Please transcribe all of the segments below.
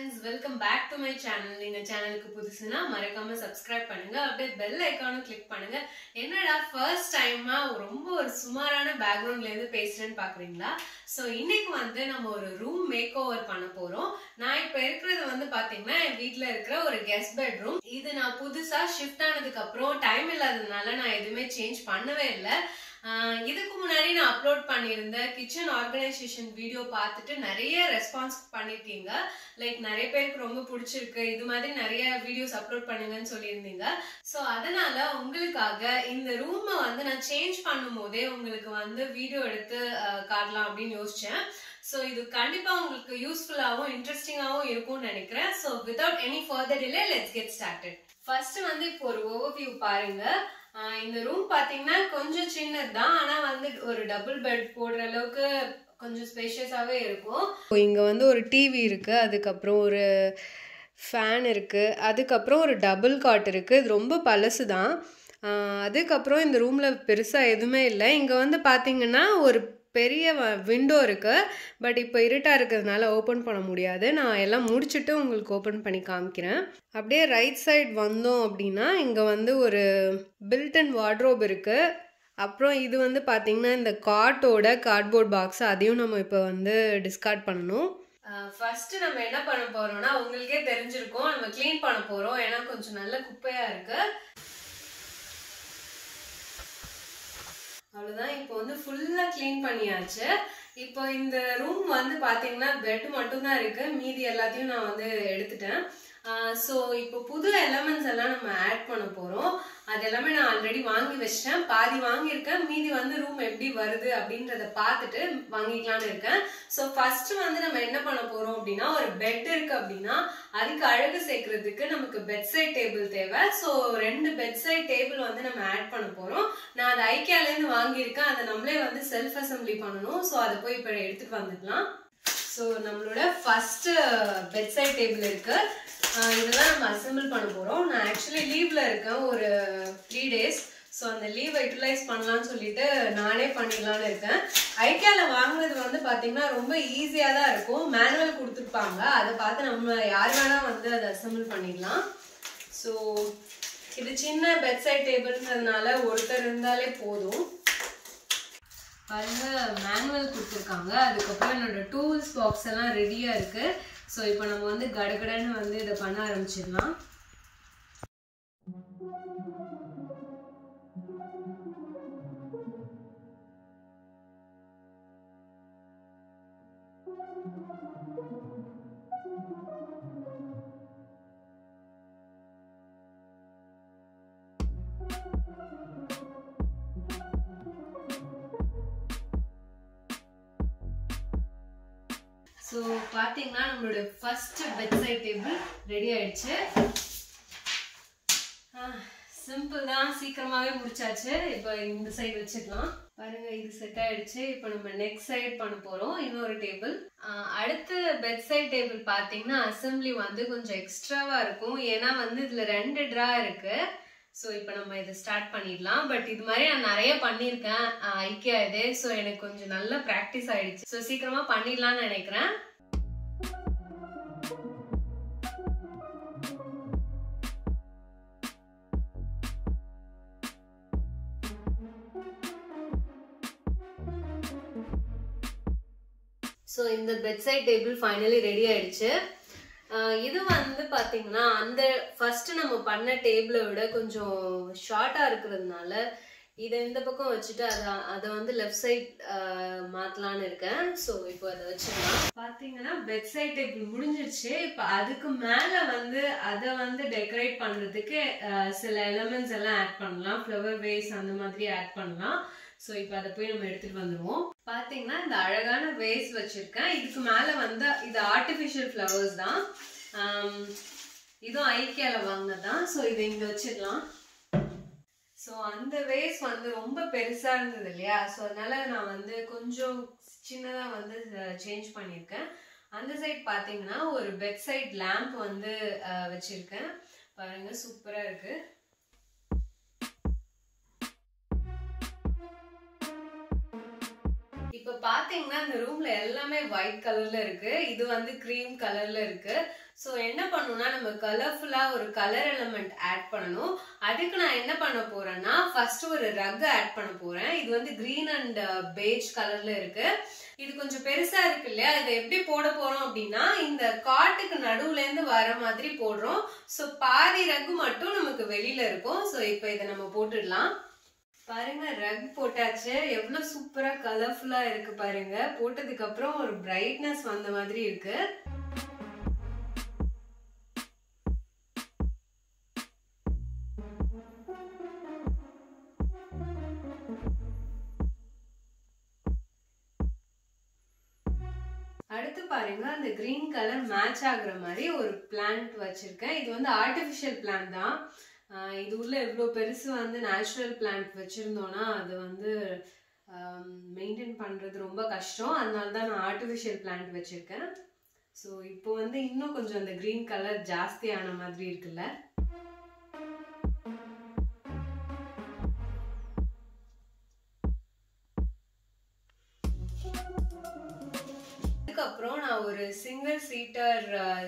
friends welcome back to my channel நீங்க சேனலுக்கு புதுசுனா மறக்காம சப்ஸ்கிரைப் பண்ணுங்க அப்படியே பெல் ஐக்கானும் கிளிக் பண்ணுங்க என்னடா ஃபர்ஸ்ட் டைமா ரொம்ப ஒரு சுமாரான பேக்ரவுண்ட்ல இருந்து பேசுறேன்னு பாக்குறீங்களா ஸோ இன்னைக்கு வந்து நம்ம ஒரு ரூம் மேக் ஓவர் பண்ண போறோம் நான் இப்ப இருக்கிறது வந்து பாத்தீங்கன்னா என் வீட்ல இருக்கிற ஒரு கெஸ்ட் பெட்ரூம் இது நான் புதுசா ஷிஃப்ட் ஆனதுக்கு அப்புறம் டைம் இல்லாததுனால நான் எதுவுமே சேஞ்ச் பண்ணவே இல்லை ஆஹ் இதுக்கு முன்னாடி நான் அப்லோட் பண்ணியிருந்த கிச்சன் ஆர்கனைசேஷன் வீடியோ பார்த்துட்டு நிறைய ரெஸ்பான்ஸ் பண்ணியிருக்கீங்க லைக் நிறைய பேருக்கு ரொம்ப பிடிச்சிருக்கு இது மாதிரி நிறைய வீடியோஸ் அப்லோட் பண்ணுங்கன்னு சொல்லியிருந்தீங்க ஸோ அதனால உங்களுக்காக இந்த ரூமை வந்து நான் சேஞ்ச் பண்ணும் போதே உங்களுக்கு வந்து வீடியோ எடுத்து ஆஹ் காட்டலாம் அப்படின்னு யோசிச்சேன் ஸோ இது கண்டிப்பா உங்களுக்கு யூஸ்ஃபுல்லாகவும் இன்ட்ரெஸ்டிங்காகவும் இருக்கும்னு நினைக்கிறேன் so without any further delay let's get started first வந்து இப்போ ஒரு ஓவர்வியூ பாருங்க ஆஹ் இந்த ரூம் பாத்தீங்கன்னா கொஞ்சம் சின்னது தான் ஆனா வந்து ஒரு டபுள் பெட் போடுற அளவுக்கு கொஞ்சம் ஸ்பேஷியஸாவே இருக்கும் இங்க வந்து ஒரு டிவி இருக்கு அதுக்கப்புறம் ஒரு ஃபேன் இருக்கு அதுக்கப்புறம் ஒரு டபுள் காட் இருக்கு இது ரொம்ப பழசு தான் ஆஹ் அதுக்கப்புறம் இந்த ரூம்ல பெருசா எதுவுமே இல்லை இங்க வந்து பாத்தீங்கன்னா ஒரு பெரிய விண்டோ இருக்கு பட் இப்போ இருட்டா இருக்கிறதுனால ஓப்பன் பண்ண முடியாது நான் எல்லாம் முடிச்சுட்டு உங்களுக்கு ஓப்பன் பண்ணி காமிக்கிறேன் அப்படியே ரைட் சைடு வந்தோம் அப்படின்னா இங்கே வந்து ஒரு பில்டன் வார்ட்ரோப் இருக்கு அப்புறம் இது வந்து பார்த்தீங்கன்னா இந்த காட்டோட கார்ட்போர்ட் பாக்ஸ் அதையும் நம்ம இப்போ வந்து டிஸ்கார்ட் பண்ணணும் ஃபர்ஸ்ட் நம்ம என்ன பண்ண போறோம்னா உங்களுக்கே தெரிஞ்சிருக்கும் நம்ம க்ளீன் பண்ண போறோம் ஏன்னா கொஞ்சம் நல்ல குப்பையா இருக்கு அவ்வளோதான் இப்போ வந்து ஃபுல்லாக க்ளீன் பண்ணியாச்சு இப்போ இந்த ரூம் வந்து பார்த்தீங்கன்னா பெட் மட்டும்தான் இருக்கு மீதி எல்லாத்தையும் நான் வந்து எடுத்துட்டேன் ஸோ இப்போ புது எலமெண்ட்ஸ் எல்லாம் நம்ம ஆட் பண்ண போகிறோம் அது எல்லாமே நான் ஆல்ரெடி வாங்கி வச்சிட்டேன் பாதி வாங்கியிருக்கேன் மீதி வந்து ரூம் எப்படி வருது அப்படின்றத பார்த்துட்டு வாங்கிக்கலாம்னு இருக்கேன் ஸோ ஃபர்ஸ்ட் வந்து நம்ம என்ன பண்ண போகிறோம் அப்படின்னா ஒரு பெட் இருக்கு அப்படின்னா அதுக்கு அழகு சேர்க்கறதுக்கு நமக்கு பெட் சைட் டேபிள் தேவை ஸோ ரெண்டு பெட் சைட் டேபிள் வந்து நம்ம ஆட் பண்ண போகிறோம் நான் அதை ஐக்கியாலேருந்து வாங்கியிருக்கேன் அதை நம்மளே வந்து செல்ஃப் அசம்பிளி பண்ணணும் ஸோ அதை போய் இப்போ எடுத்துட்டு வந்துக்கலாம் ஸோ நம்மளோட ஃபர்ஸ்ட் பெட் சைட் டேபிள் இருக்கு இதெல்லாம் நம்ம அசம்பிள் பண்ண போகிறோம் நான் ஆக்சுவலி லீவ்ல இருக்கேன் ஒரு த்ரீ டேஸ் ஸோ அந்த லீவை யூட்டிலைஸ் பண்ணலாம்னு சொல்லிட்டு நானே பண்ணிடலான்னு இருக்கேன் ஐக்கியால வாங்குறது வந்து பார்த்தீங்கன்னா ரொம்ப ஈஸியாக தான் இருக்கும் மேனுவல் கொடுத்துருப்பாங்க அதை பார்த்து நம்ம யார் வேணால் வந்து அதை அசம்பிள் பண்ணிடலாம் ஸோ இது சின்ன பெட் சைட் டேபிள்ன்றதுனால ஒருத்தர் இருந்தாலே போதும் பாருங்க மேனுவல் கொடுத்துருக்காங்க அதுக்கப்புறம் என்னோட டூல்ஸ் பாக்ஸ் எல்லாம் ரெடியா இருக்கு ஸோ இப்போ நம்ம வந்து கடகடன்னு வந்து இதை பண்ண ஆரம்பிச்சிடலாம் ஸோ பார்த்தீங்கன்னா நம்மளோட first bed side table ready ஆயிடுச்சு சிம்பிள் தான் சீக்கிரமாவே முடிச்சாச்சு இப்போ இந்த சைடு வச்சுக்கலாம் பாருங்க இது செட் ஆயிடுச்சு இப்போ நம்ம நெக்ஸ்ட் சைடு பண்ண போறோம் இன்னொரு டேபிள் அடுத்த பெட் சைட் டேபிள் பார்த்தீங்கன்னா அசம்பிளி வந்து கொஞ்சம் எக்ஸ்ட்ராவா இருக்கும் ஏன்னா வந்து இதுல ரெண்டு ட்ரா இருக்கு ஸோ இப்போ நம்ம இதை ஸ்டார்ட் பண்ணிடலாம் பட் இது மாதிரி நான் நிறைய பண்ணியிருக்கேன் ஐக்கியா இது ஸோ எனக்கு கொஞ்சம் நல்ல ப்ராக்டிஸ் ஆயிடுச்சு ஸோ சீக்கிரமா பண்ணிடலாம்னு நினைக்கிறேன் ஸோ இந்த bed side table finally ready ஆயிடுச்சு இது வந்து பார்த்தீங்கன்னா அந்த ஃபர்ஸ்ட் நம்ம பண்ண டேபிளை விட கொஞ்சம் ஷார்ட்டாக இருக்கிறதுனால இதை இந்த பக்கம் வச்சுட்டு அதை அதை வந்து லெஃப்ட் சைட் மாற்றலான்னு இருக்கேன் ஸோ இப்போ அதை வச்சுக்கலாம் பார்த்தீங்கன்னா பெட் சைட் டேபிள் முடிஞ்சிருச்சு இப்போ அதுக்கு மேலே வந்து அதை வந்து டெக்கரேட் பண்ணுறதுக்கு சில எலமெண்ட்ஸ் எல்லாம் ஆட் பண்ணலாம் ஃப்ளவர் வேஸ் அந்த மாதிரி ஆட் பண்ணலாம் ஸோ இப்போ அதை போய் நம்ம எடுத்துகிட்டு வந்துடுவோம் பார்த்தீங்கன்னா இந்த அழகான வேஸ் வச்சுருக்கேன் இதுக்கு மேலே வந்து இது ஆர்டிஃபிஷியல் ஃப்ளவர்ஸ் தான் இதுவும் ஐக்கியாவில் வாங்கினது தான் ஸோ இதை இங்கே வச்சிடலாம் ஸோ அந்த வேஸ் வந்து ரொம்ப பெருசாக இருந்தது இல்லையா ஸோ அதனால நான் வந்து கொஞ்சம் சின்னதாக வந்து சேஞ்ச் பண்ணியிருக்கேன் அந்த சைட் பார்த்தீங்கன்னா ஒரு பெட் சைட் லேம்ப் வந்து வச்சுருக்கேன் பாருங்க சூப்பராக இருக்குது இப்போ பாத்தீங்கன்னா இந்த ரூம்ல எல்லாமே ஒயிட் கலர்ல இருக்கு இது வந்து கிரீம் கலர்ல இருக்கு ஸோ என்ன பண்ணணும்னா நம்ம கலர்ஃபுல்லாக ஒரு கலர் எலமெண்ட் ஆட் பண்ணணும் அதுக்கு நான் என்ன பண்ண போறேன்னா ஃபர்ஸ்ட் ஒரு ரக் ஆட் பண்ண போறேன் இது வந்து கிரீன் அண்ட் பேஜ் கலர்ல இருக்கு இது கொஞ்சம் பெருசா இருக்கு இல்லையா இதை எப்படி போட போறோம் அப்படின்னா இந்த காட்டுக்கு நடுவுல இருந்து வர மாதிரி போடுறோம் ஸோ பாதி ரகு மட்டும் நமக்கு வெளியில இருக்கும் ஸோ இப்போ இதை நம்ம போட்டுடலாம் பாருங்க ரக் போட்டாச்சு எவ்வளவு சூப்பரா கலர்ஃபுல்லா இருக்கு பாருங்க போட்டதுக்கு அப்புறம் ஒரு பிரைட்னஸ் வந்த மாதிரி இருக்கு அடுத்து பாருங்க அந்த கிரீன் கலர் மேட்ச் ஆகுற மாதிரி ஒரு பிளான்ட் வச்சிருக்கேன் இது வந்து ஆர்டிஃபிஷியல் பிளான்ட் தான் ஆஹ் இது உள்ள எவ்வளோ பெருசு வந்து நேச்சுரல் பிளான்ட் வச்சிருந்தோம்னா அது வந்து மெயின்டைன் பண்றது ரொம்ப கஷ்டம் அதனால தான் நான் ஆர்டிஃபிஷியல் பிளான்ட் வச்சிருக்கேன் ஸோ இப்போ வந்து இன்னும் கொஞ்சம் அந்த கிரீன் கலர் ஜாஸ்தியான மாதிரி இருக்குல்ல அதுக்கப்புறம் நான் ஒரு single seater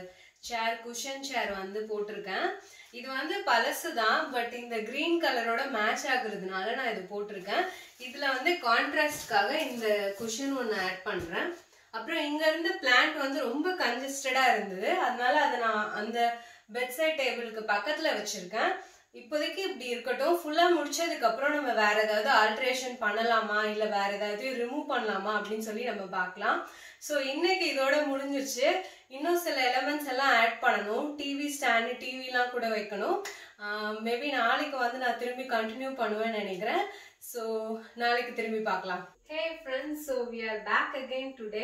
chair cushion chair வந்து போட்டிருக்கேன் இது வந்து பழசு தான் பட் இந்த கிரீன் கலரோட மேட்ச் ஆகுறதுனால நான் இது போட்டிருக்கேன் இதுல வந்து கான்ட்ராஸ்ட்காக இந்த குஷன் ஒன்று ஆட் பண்றேன் அப்புறம் இங்க இருந்து பிளான்ட் வந்து ரொம்ப கன்ஜஸ்டடா இருந்தது அதனால அதை நான் அந்த பெட் சைட் டேபிளுக்கு பக்கத்துல வச்சிருக்கேன் இப்போதைக்கு இப்படி இருக்கட்டும் ஃபுல்லா முடிச்சதுக்கு அப்புறம் நம்ம வேற ஏதாவது ஆல்ட்ரேஷன் பண்ணலாமா இல்ல வேற ஏதாவது ரிமூவ் பண்ணலாமா அப்படின்னு சொல்லி நம்ம பார்க்கலாம் ஸோ இன்னைக்கு இதோட முடிஞ்சிருச்சு இன்னும் சில எலமெண்ட்ஸ் எல்லாம் ஆட் பண்ணணும் டிவி ஸ்டாண்டு டிவிலாம் கூட வைக்கணும் மேபி நாளைக்கு வந்து நான் திரும்பி கண்டினியூ பண்ணுவேன்னு நினைக்கிறேன் ஸோ நாளைக்கு திரும்பி பார்க்கலாம் hey friends so we are back again today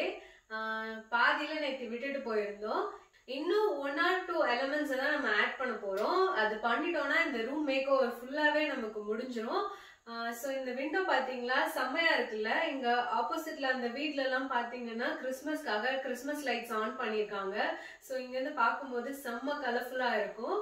பாதியில் நேற்று விட்டுட்டு போயிருந்தோம் இன்னும் ஒன் ஆர் டூ எலமெண்ட்ஸ் தான் நம்ம ஆட் பண்ண போறோம் அது பண்ணிட்டோம்னா இந்த ரூம் மேக் ஓவர் ஃபுல்லாவே நமக்கு முடிஞ்சிரும் ஸோ இந்த விண்டோ பாத்தீங்களா செம்மையா இருக்குல்ல இங்க ஆப்போசிட்ல அந்த வீட்ல எல்லாம் பாத்தீங்கன்னா கிறிஸ்மஸ்க்காக கிறிஸ்மஸ் லைட்ஸ் ஆன் பண்ணியிருக்காங்க ஸோ இங்க இருந்து பார்க்கும்போது செம்ம கலர்ஃபுல்லா இருக்கும்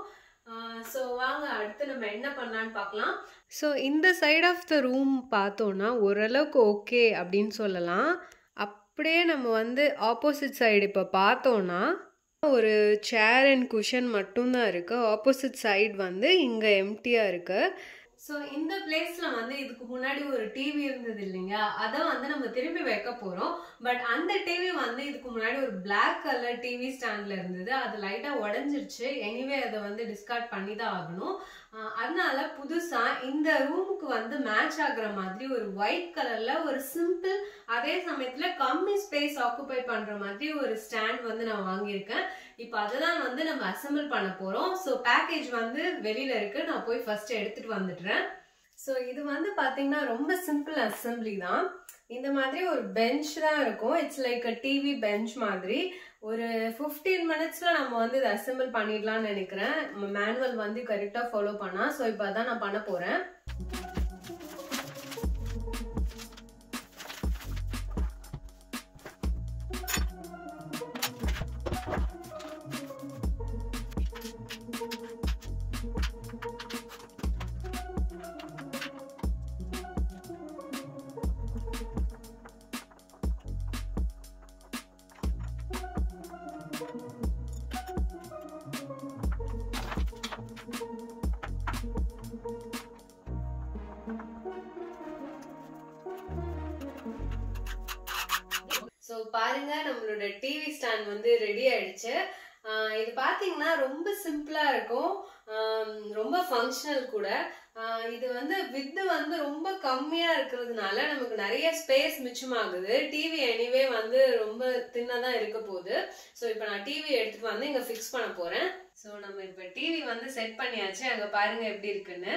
ஸோ வாங்க அடுத்து நம்ம என்ன பண்ணலான்னு பார்க்கலாம் ஸோ இந்த சைட் ஆஃப் த ரூம் பார்த்தோன்னா ஓரளவுக்கு ஓகே அப்படின்னு சொல்லலாம் அப்படியே நம்ம வந்து ஆப்போசிட் சைடு இப்போ பார்த்தோன்னா ஒரு சேர் அண்ட் குஷன் மட்டும்தான் இருக்குது ஆப்போசிட் சைடு வந்து இங்கே எம்டியாக இருக்குது ஸோ இந்த பிளேஸ்ல வந்து இதுக்கு முன்னாடி ஒரு டிவி இருந்தது இல்லைங்க அதை வந்து நம்ம திரும்பி வைக்க போறோம் பட் அந்த டிவி வந்து இதுக்கு முன்னாடி ஒரு பிளாக் கலர் டிவி ஸ்டாண்ட்ல இருந்தது அது லைட்டா உடஞ்சிருச்சு எனிவே அதை வந்து டிஸ்கார்ட் பண்ணி தான் ஆகணும் அதனால புதுசா இந்த ரூமுக்கு வந்து மேட்ச் ஆகுற மாதிரி ஒரு ஒயிட் கலர்ல ஒரு சிம்பிள் அதே சமயத்துல கம்மி ஸ்பேஸ் ஆக்குபை பண்ற மாதிரி ஒரு ஸ்டாண்ட் வந்து நான் வாங்கியிருக்கேன் இப்போ அதை தான் வந்து நம்ம அசம்பிள் பண்ண போறோம் ஸோ பேக்கேஜ் வந்து வெளியில இருக்கு நான் போய் ஃபர்ஸ்ட் எடுத்துட்டு வந்துடுறேன் ஸோ இது வந்து பார்த்தீங்கன்னா ரொம்ப சிம்பிள் அசம்பிளி தான் இந்த மாதிரி ஒரு பெஞ்ச் தான் இருக்கும் it's like a TV bench மாதிரி ஒரு ஃபிஃப்டீன் மினிட்ஸில் நம்ம வந்து இதை அசம்பிள் பண்ணிடலாம்னு நினைக்கிறேன் மேனுவல் வந்து கரெக்டாக ஃபாலோ பண்ணா ஸோ இப்போ அதான் நான் பண்ண போகிறேன் ஸோ பாருங்க நம்மளோட டிவி ஸ்டாண்ட் வந்து ரெடி ஆயிடுச்சு ஆஹ் இது பார்த்தீங்கன்னா ரொம்ப சிம்பிளா இருக்கும் ஆம், ரொம்ப ஃபங்க்ஷனல் கூட ஆஹ் இது வந்து வித்து வந்து ரொம்ப கம்மியா இருக்கிறதுனால நமக்கு நிறைய ஸ்பேஸ் மிச்சமாகுது டிவி எனிவே வந்து ரொம்ப தின்னா தான் இருக்க போகுது ஸோ இப்போ நான் டிவி எடுத்துட்டு வந்து இங்க ஃபிக்ஸ் பண்ண போறேன் ஸோ நம்ம இப்போ டிவி வந்து செட் பண்ணியாச்சு அங்க பாருங்க எப்படி இருக்குன்னு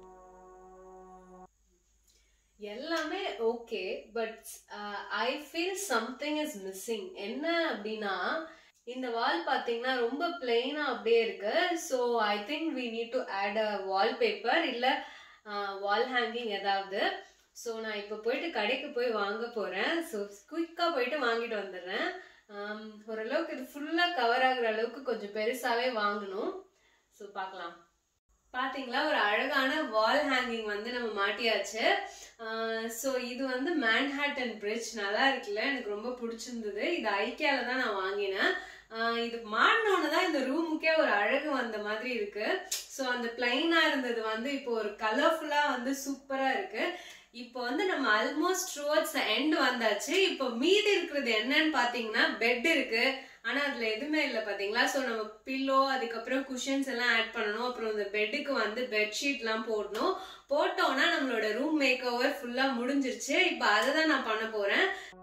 எல்லாமே okay but I feel something is missing என்ன அப்படின்னா இந்த வால் பார்த்தீங்கன்னா ரொம்ப பிளெயினா அப்படியே இருக்கு so I think we need to add a wall paper இல்லை வால் ஹேங்கிங் ஏதாவது ஸோ நான் இப்போ போயிட்டு கடைக்கு போய் வாங்க போகிறேன் ஸோ குயிக்காக போயிட்டு வாங்கிட்டு வந்துடுறேன் ஆம், ஓரளவுக்கு இது ஃபுல்லாக கவர் ஆகுற அளவுக்கு கொஞ்சம் பெருசாகவே வாங்கணும் ஸோ பார்க்கலாம் பாத்தீங்களா ஒரு அழகான வால் ஹேங்கிங் வந்து நம்ம மாட்டியாச்சு ஸோ இது வந்து மேன்ஹாட்டன் பிரிட்ஜ் நல்லா இருக்குல்ல எனக்கு ரொம்ப பிடிச்சிருந்தது இது ஐக்கியால தான் நான் வாங்கினேன் ஆஹ் இது மாட்டினோன்னு தான் இந்த ரூமுக்கே ஒரு அழகு வந்த மாதிரி இருக்கு ஸோ அந்த பிளைனா இருந்தது வந்து இப்போ ஒரு கலர்ஃபுல்லா வந்து சூப்பரா இருக்கு இப்போ வந்து நம்ம ஆல்மோஸ்ட் டுவர்ட்ஸ் எண்ட் வந்தாச்சு இப்போ மீதி இருக்கிறது என்னன்னு பாத்தீங்கன்னா பெட் இருக்கு ஆனா அதுல எதுவுமே இல்லை பாத்தீங்களா ஸோ நம்ம பில்லோ அதுக்கப்புறம் குஷன்ஸ் எல்லாம் ஆட் பண்ணணும் அப்புறம் இந்த பெட்டுக்கு வந்து பெட்ஷீட் எல்லாம் போடணும் போட்டோம்னா நம்மளோட ரூம் மேக் ஓவர் ஃபுல்லா முடிஞ்சிருச்சு இப்போ அதை தான் நான் பண்ண போறேன்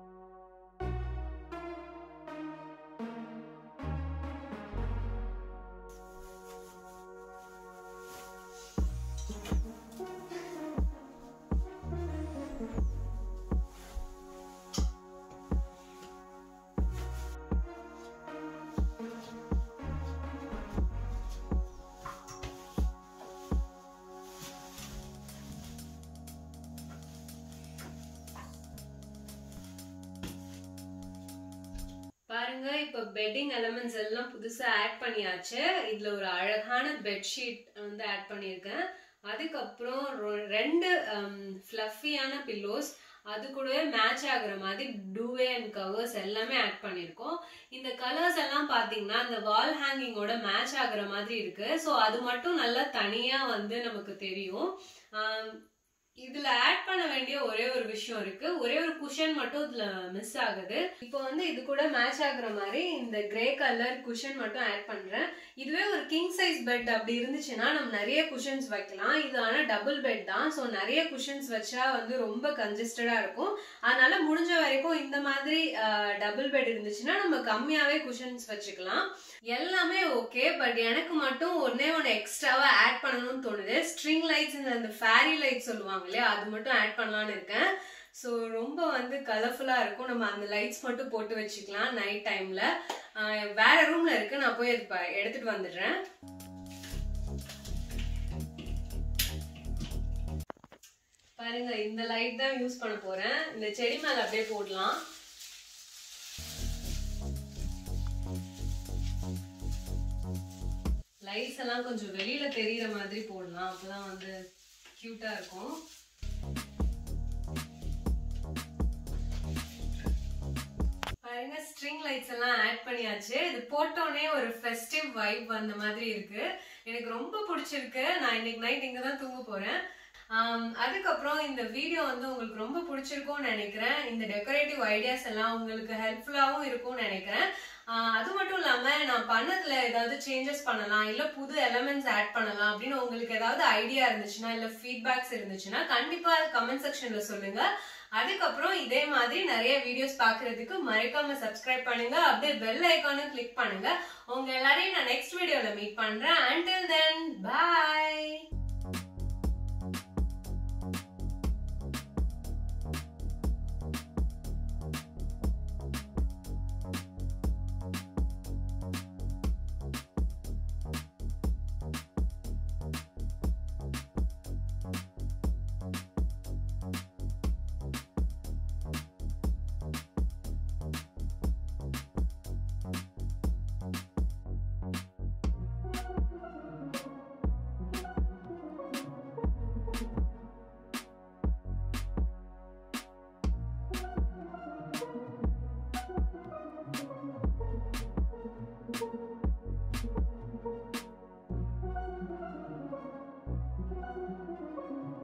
பாருங்க இப்ப பெட்டிங் எலமெண்ட்ஸ் எல்லாம் புதுசா ஆட் பண்ணியாச்சு இதுல ஒரு அழகான பெட்ஷீட் வந்து ஆட் பண்ணியிருக்கேன் அதுக்கப்புறம் ரொ- ரெண்டு ஃப்ளஃபியான பில்லோஸ் அது கூடவே மேட்ச் ஆகுற மாதிரி டூவே அண்ட் கவர்ஸ் எல்லாமே ஆட் பண்ணியிருக்கோம் இந்த கலர்ஸ் எல்லாம் பாத்தீங்கன்னா அந்த வால் ஹேங்கிங்கோட மேட்ச் ஆகுற மாதிரி இருக்கு ஸோ அது மட்டும் நல்லா தனியா வந்து நமக்கு தெரியும் ஆம், இதுல ஆட் பண்ண வேண்டிய ஒரே ஒரு விஷயம் இருக்கு ஒரே ஒரு குஷன் மட்டும் இதுல மிஸ் ஆகுது இப்போ வந்து இது கூட மேட்ச் ஆகுற மாதிரி இந்த கிரே கலர் குஷன் மட்டும் ஆட் பண்றேன் இதுவே ஒரு கிங் சைஸ் பெட் அப்படி இருந்துச்சுன்னா நம்ம நிறைய குஷன்ஸ் வைக்கலாம் இது ஆனா டபுள் பெட் தான் ஸோ நிறைய குஷன்ஸ் வச்சா வந்து ரொம்ப கன்ஜஸ்டடா இருக்கும் அதனால முடிஞ்ச வரைக்கும் இந்த மாதிரி டபுள் பெட் இருந்துச்சுன்னா நம்ம கம்மியாவே குஷன்ஸ் வச்சுக்கலாம் எல்லாமே ஓகே பட் எனக்கு மட்டும் ஒன்னே ஒன்று எக்ஸ்ட்ராவா ஆட் பண்ணணும்னு தோணுது ஸ்ட்ரிங் லைட்ஸ் அந்த ஃபேரி லைட் சொல்லுவாங்க இல்லையா அது மட்டும் ஆட் பண்ணலாம்னு இருக்கேன் ஸோ ரொம்ப வந்து கலர்ஃபுல்லாக இருக்கும் நம்ம அந்த லைட்ஸ் மட்டும் போட்டு வச்சுக்கலாம் நைட் டைம்ல வேற ரூம்ல இருக்கு நான் போய் அது ப- எடுத்துட்டு வந்துடுறேன் பாருங்க இந்த லைட் தான் யூஸ் பண்ண போறேன் இந்த செடி மேல அப்படியே போடலாம் லைட்ஸ் எல்லாம் கொஞ்சம் வெளியில தெரியற மாதிரி போடலாம் அப்பதான் வந்து கியூட்டா இருக்கும் பாருங்க ஸ்ட்ரிங் லைட்ஸ் எல்லாம் ஆட் பண்ணியாச்சு இது போட்டோனே ஒரு ஃபெஸ்டிவ் வைப் வந்த மாதிரி இருக்கு எனக்கு ரொம்ப பிடிச்சிருக்கு நான் இன்னைக்கு நைட் இங்க தான் தூங்க போறேன் ஆம், அதுக்கப்புறம் இந்த வீடியோ வந்து உங்களுக்கு ரொம்ப பிடிச்சிருக்கும்னு நினைக்கிறேன் இந்த டெக்கரேட்டிவ் ஐடியாஸ் எல்லாம் உங்களுக்கு ஹெல்ப்ஃபுல்லாகவும் இருக்கும்னு நினைக்கிறேன் ஆஹ் அது மட்டும் இல்லாம நான் பண்ணதுல ஏதாவது சேஞ்சஸ் பண்ணலாம் இல்ல புது எலமெண்ட்ஸ் ஆட் பண்ணலாம் அப்படின்னு உங்களுக்கு ஏதாவது ஐடியா இருந்துச்சுன்னா இல்ல ஃபீட்பேக்ஸ் இருந்துச்சுன்னா கண்டிப்பா கமெண்ட் செக்ஷன்ல சொல்லுங்க அதுக்கப்புறம் இதே மாதிரி நிறைய வீடியோஸ் பாக்குறதுக்கு மறக்காம சப்ஸ்கிரைப் பண்ணுங்க அப்படியே பெல் ஐக்கானும் கிளிக் பண்ணுங்க உங்க எல்லாரையும் நான் நெக்ஸ்ட் வீடியோல மீட் பண்றேன் until then bye